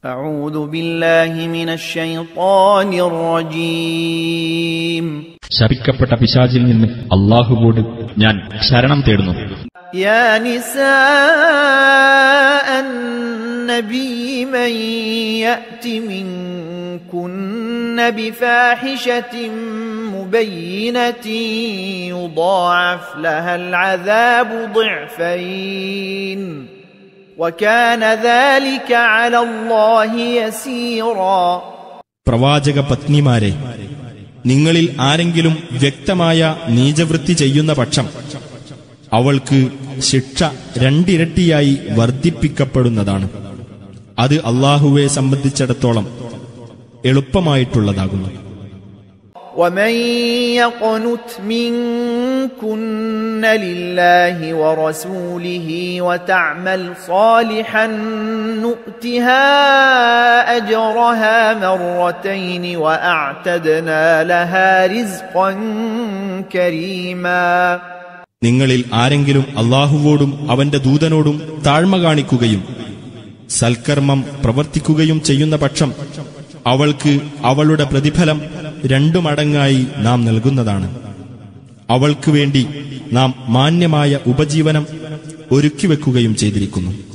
أعوذ بالله من الشيطان الرجيم ശപിക്കപ്പെട്ട പിശാചിൽ നിന്ന് അള്ളാഹുവോട് ഞാൻ ശരണം തേടുന്നു يا نساء النبي من يأت منكن بفاحشة مبينة يضاعف لها العذاب ضعفين وكان ذلك على الله يسيرا പ്രവാചക പത്നിമാരെ നിങ്ങളിൽ ആരെങ്കിലും വ്യക്തമായ നീചവൃത്തി ചെയ്യുന്ന പക്ഷം അവൾക്ക് ശിക്ഷ രണ്ടിരട്ടിയായി വർദ്ധിപ്പിക്കപ്പെടുന്നതാണ് അത് അള്ളാഹുവെ സംബന്ധിച്ചിടത്തോളം എളുപ്പമായിട്ടുള്ളതാകുന്നു ومن يقنت منكن لله ورسوله وتعمل صالحا نؤتها اجرها مرتين واعتدنا لها رزقا كريما നിങ്ങളിൽ ആരെങ്കിലും അള്ളാഹുവോടും അവന്റെ ദൂതനോടും താഴ്മ കാണിക്കുകയും സൽക്കർമ്മം പ്രവർത്തിക്കുകയും ചെയ്യുന്ന പക്ഷം അവൾക്ക് അവളുടെ പ്രതിഫലം രണ്ടു മടങ്ങായി നാം നൽകുന്നതാണ് അവൾക്ക് വേണ്ടി നാം മാന്യമായ ഉപജീവനം ഒരുക്കിവെക്കുകയും ചെയ്തിരിക്കുന്നു